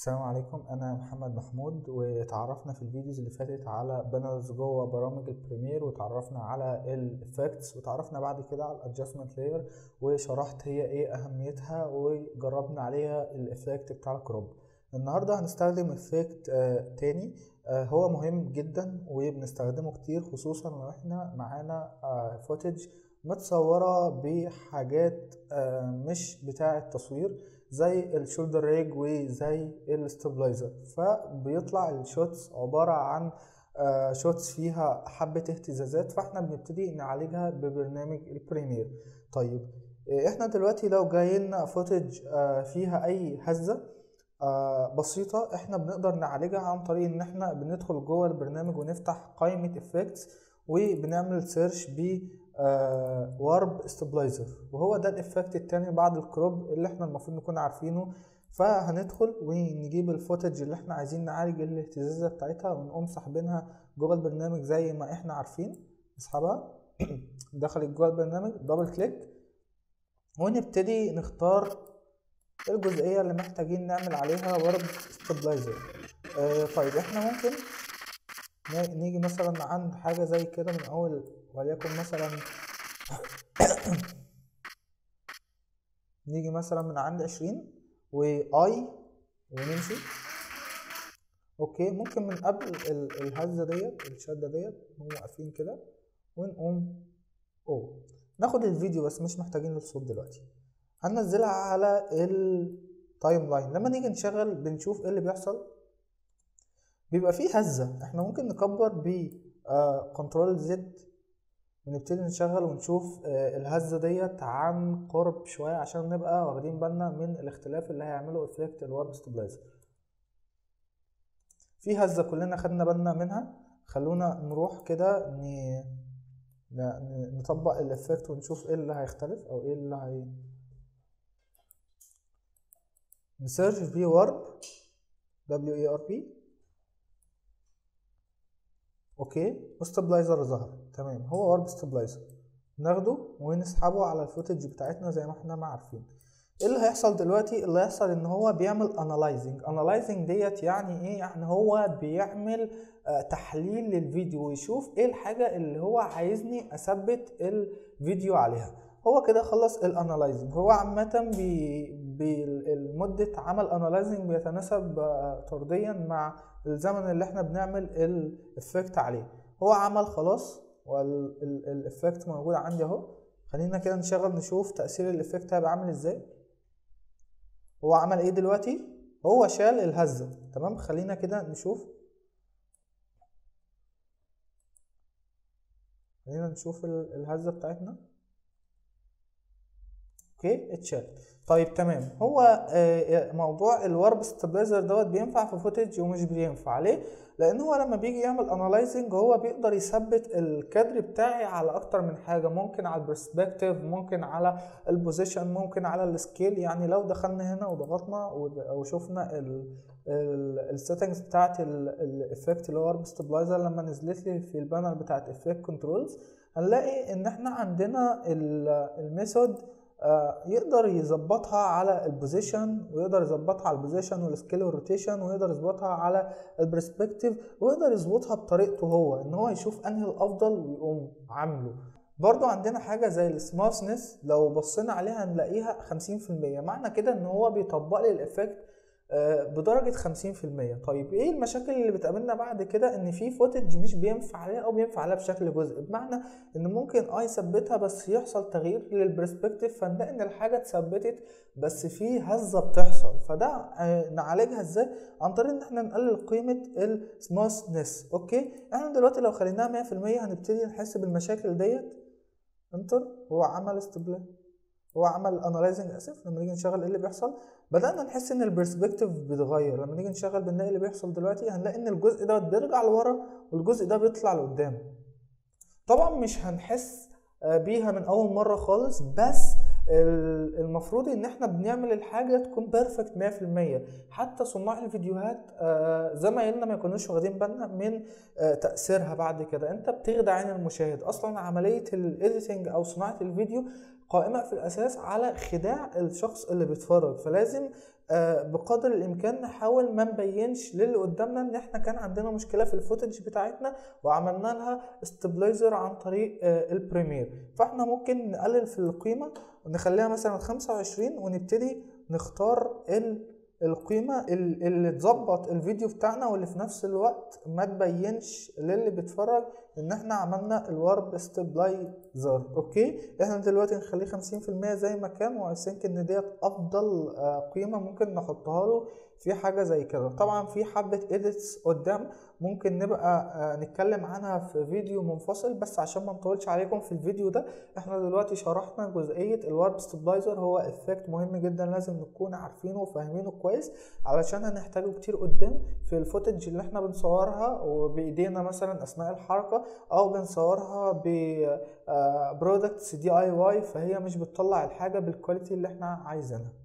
السلام عليكم انا محمد محمود وتعرفنا في الفيديوز اللي فاتت على بانرز جوه برامج البريمير وتعرفنا على الافكتس وتعرفنا بعد كده على الادجستمنت لاير وشرحت هي ايه اهميتها وجربنا عليها الافكت بتاع الكروب النهارده هنستخدم افكت آه تاني آه هو مهم جدا وبنستخدمه كتير خصوصا لو احنا معانا آه فوتج متصورة بحاجات آه مش بتاع التصوير زي الشولدر ريج وزي الاستابلايزر فبيطلع الشوتس عبارة عن آه شوتس فيها حبة اهتزازات فاحنا بنبتدي نعالجها ببرنامج البريمير طيب احنا دلوقتي لو جايلنا فوتج آه فيها اي هزة آه بسيطة احنا بنقدر نعالجها عن طريق ان احنا بندخل جوه البرنامج ونفتح قائمة افكتس وبنعمل سيرش ب وارب استابلايزر وهو ده الافكت التاني بعد الكروب اللي احنا المفروض نكون عارفينه فهندخل ونجيب الفوتج اللي احنا عايزين نعالج الاهتزازة بتاعتها ونقوم ساحبينها جوه البرنامج زي ما احنا عارفين نسحبها دخلت جوه البرنامج دبل كليك ونبتدي نختار الجزئية اللي محتاجين نعمل عليها وارب استابلايزر اه طيب احنا ممكن نيجي مثلا عند حاجة زي كده من أول وليكن مثلا نيجي مثلا من عند عشرين وآي ونمشي اوكي ممكن من قبل الهزة ديت الشدة ديت نقوم واقفين كده ونقوم او ناخد الفيديو بس مش محتاجين الصوت دلوقتي هننزلها على التايم لاين لما نيجي نشغل بنشوف ايه اللي بيحصل بيبقى فيه هزة احنا ممكن نكبر ب كنترول زد ونبتدي نشغل ونشوف آه الهزة ديت عن قرب شوية عشان نبقى واخدين بالنا من الاختلاف اللي هيعمله افكت الوارب ستابلايزر في هزة كلنا خدنا بالنا منها خلونا نروح كده ن... نطبق الافكت ونشوف ايه اللي هيختلف او ايه اللي هي نسيرش في وارب دبليو اي ار بي اوكي وستابلايزر ظهر تمام هو وارب ستابلايزر ناخده ونسحبه على الفوتج بتاعتنا زي ما احنا ما عارفين ايه اللي هيحصل دلوقتي اللي هيحصل ان هو بيعمل انالايزنج انالايزنج ديت يعني ايه يعني هو بيعمل آه تحليل للفيديو ويشوف ايه الحاجه اللي هو عايزني اثبت الفيديو عليها هو كده خلص الانالايزنج هو عامه بي بمدة عمل انالايزنج بيتناسب طرديا مع الزمن اللي احنا بنعمل الافكت عليه هو عمل خلاص والافكت موجود عندي اهو خلينا كده نشغل نشوف تأثير الافكت هيبقى عامل ازاي هو عمل ايه دلوقتي هو شال الهزة تمام خلينا كده نشوف خلينا نشوف الهزة بتاعتنا اوكي اتشال طيب تمام هو موضوع الوارب ستابلايزر دوت بينفع في فوتج ومش بينفع ليه لان هو لما بيجي يعمل انالايزنج هو بيقدر يثبت الكادر بتاعي على اكتر من حاجه ممكن على البرسبكتيف ممكن على البوزيشن ممكن على السكيل يعني لو دخلنا هنا وضغطنا وشفنا السيتنجز بتاعت الافكت اللي هو وارب ستابلايزر لما نزلت لي في البانر بتاعت افكت كنترولز هنلاقي ان احنا عندنا الميثود يقدر يظبطها على البوزيشن ويقدر يظبطها على البوزيشن والسكيل والروتيشن ويقدر يظبطها على البرسبكتيف ويقدر يظبطها بطريقته هو ان هو يشوف انهي الافضل ويقوم عامله برضو عندنا حاجة زي السمارتنس لو بصينا عليها هنلاقيها 50% معنى كده ان هو بيطبق لي الافكت بدرجة 50% طيب ايه المشاكل اللي بتقابلنا بعد كده ان في فوتج مش بينفع عليها او بينفع عليها بشكل جزئي بمعنى ان ممكن اه يثبتها بس يحصل تغيير للبرسبكتيف فنلاقي ان الحاجة اتثبتت بس في هزة بتحصل فده نعالجها ازاي عن طريق ان احنا نقلل قيمة السمارتنس اوكي احنا دلوقتي لو خليناها 100% هنبتدي نحس بالمشاكل ديت انتر هو عمل استبلاء هو عمل انالايزنج اسف لما نيجي نشغل ايه اللي بيحصل بدانا نحس ان البرسبكتيف بيتغير لما نيجي نشغل بنلاقي اللي بيحصل دلوقتي هنلاقي ان الجزء ده بيرجع لورا والجزء ده بيطلع لقدام طبعا مش هنحس بيها من اول مره خالص بس المفروض ان احنا بنعمل الحاجه تكون بيرفكت 100% حتى صناع الفيديوهات زمايلنا ما يكونوش واخدين بالنا من تاثيرها بعد كده انت بتخدع عين المشاهد اصلا عمليه الايديتنج او صناعه الفيديو قائمة في الأساس على خداع الشخص اللي بيتفرج فلازم آه، بقدر الإمكان نحاول ما نبينش للي قدامنا إن إحنا كان عندنا مشكلة في الفوتج بتاعتنا وعملنا لها استابلايزر عن طريق آه، البريمير فإحنا ممكن نقلل في القيمة ونخليها مثلا 25 ونبتدي نختار ال القيمة ال- اللي تظبط الفيديو بتاعنا واللي في نفس الوقت ما تبينش للي بيتفرج ان احنا عملنا الوارب ستابلايزر اوكي احنا دلوقتي نخليه 50% زي ما كان وعايزين ان ديت افضل آه، قيمة ممكن نحطها له في حاجة زي كده طبعا في حبة edits قدام ممكن نبقى آه، نتكلم عنها في فيديو منفصل بس عشان ما نطولش عليكم في الفيديو ده احنا دلوقتي شرحنا جزئية الوارب ستابلايزر هو افكت مهم جدا لازم نكون عارفينه وفاهمينه كويس علشان هنحتاجه كتير قدام في الفوتج اللي احنا بنصورها وبايدينا مثلا اثناء الحركة او بنصورها ب برودكتس دي اي واي فهي مش بتطلع الحاجة بالكواليتي اللي احنا عايزينها